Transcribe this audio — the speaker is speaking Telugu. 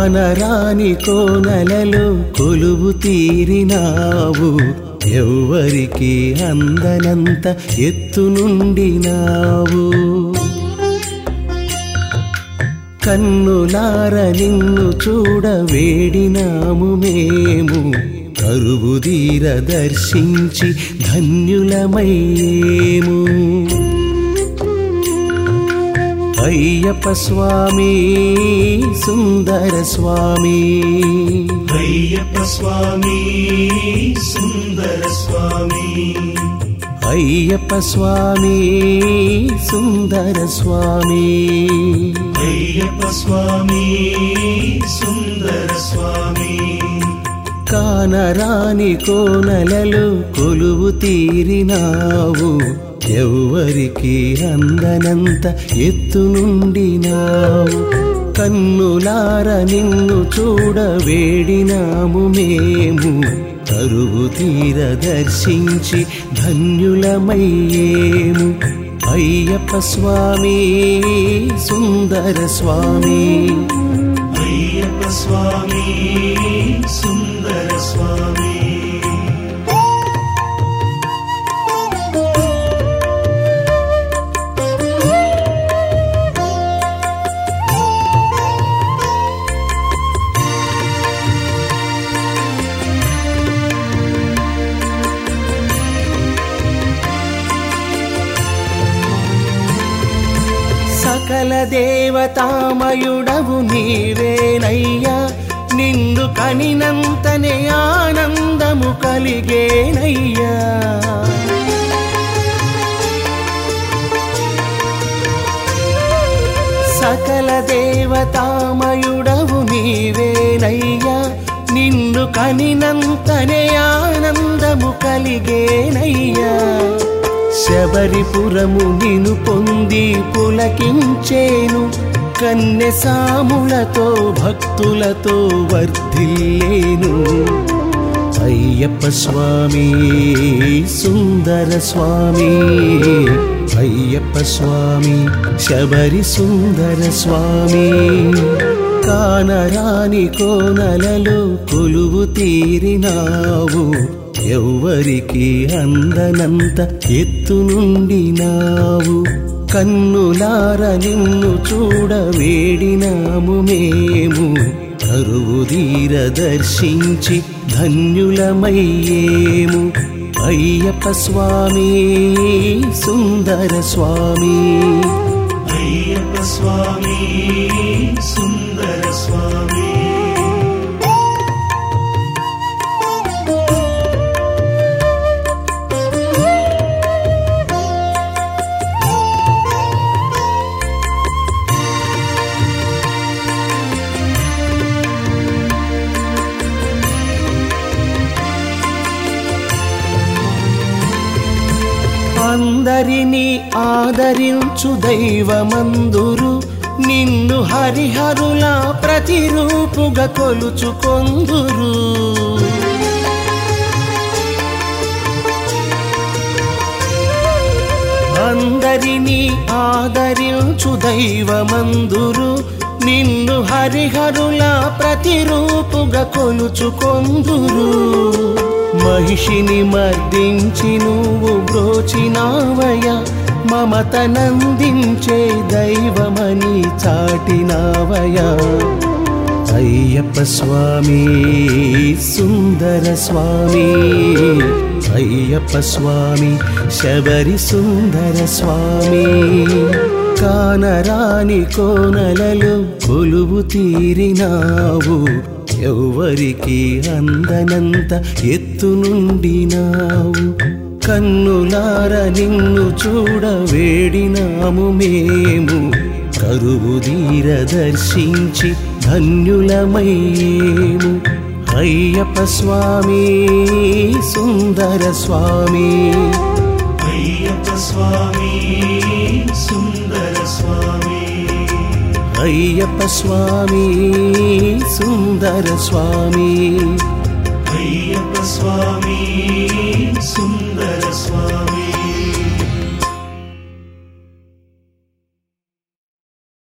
కానరాని కోనలలో కొలువు తీరినావు ఎవ్వరికి అందనంత ఎత్తు నుండినావు కన్నులార నిన్ను చూడ వేడినాము మేము కరువుదీర దర్శించి ధన్యులమయ్యేము అయ్యప్ప స్వామి సుందర స్వామి అయ్యప్ప స్వామి సుందర స్వామి అయ్యప్ప స్వామి సుందర స్వామి అయ్యప్ప స్వామి సుందర స్వామి కానరాని కోనలలో కొలువు తీరినావు ఎవ్వరికి అందనంత ఎత్తు నుండినావు కన్నులార నిన్ను చూడ వేడినాము మేము కరువు తీర దర్శించి ధన్యులమయ్యేము అయ్యప్ప స్వామి సుందర స్వామి అయ్యప్ప స్వామి సుందర స్వామి సకల దేవతామయుడవు నీవేనయ్యా నిన్ను కనినంతనే ఆనందము కలిగేనయ్యా సకల దేవతామయుడవు నీవేనయ్యా నిన్ను కనినంతనే ఆనందము కలిగేనయ్యా శబరిపురము నిను పొంది పులకించేను కన్నె సాములతో భక్తులతో వర్ధిల్లేను అయ్యప్ప స్వామి సుందర స్వామి అయ్యప్ప స్వామి శబరి సుందర స్వామి కానరాని కోనలలో కొలువు తీరినావు ఎవ్వరికి అందనంత ఎత్తు నుండినావు కన్నులార నిన్ను చూడ వేడినాము మేము కరువుదీర దర్శించి ధన్యులమయ్యేము అయ్యప్ప స్వామి సుందర స్వామి అయ్యప్ప స్వామి సుందర స్వామి అందరినీ ఆదరించు దైవమందురు నిన్ను హరిహరుల ప్రతిరూపుగా కొలుచుకొందురు అందరినీ ఆదరించు దైవమందురు నిన్ను హరిహరుల ప్రతిరూపుగా కొలుచుకొందురు మహిషిని మర్దించి నువ్వు బ్రోచినావయ మమతనందించే దైవమని చాటినావయా అయ్యప్ప స్వామి సుందర స్వామి అయ్యప్ప స్వామి శబరి సుందర స్వామి కానరాని కోనలలో కొలువు తీరినావు ఎవ్వరికి అందనంత ఎత్తు నుండినావు కన్నులార నిన్ను చూడ వేడినాము మేము కరువుదీర దర్శించి ధన్యులమయ్యేము అయ్యప్ప స్వామి సుందర స్వామి అయ్యప్ప స్వామి సుందర స్వామి అయ్యప్ప స్వామి సుందర స్వామి అయ్యప్ప స్వామి సుందర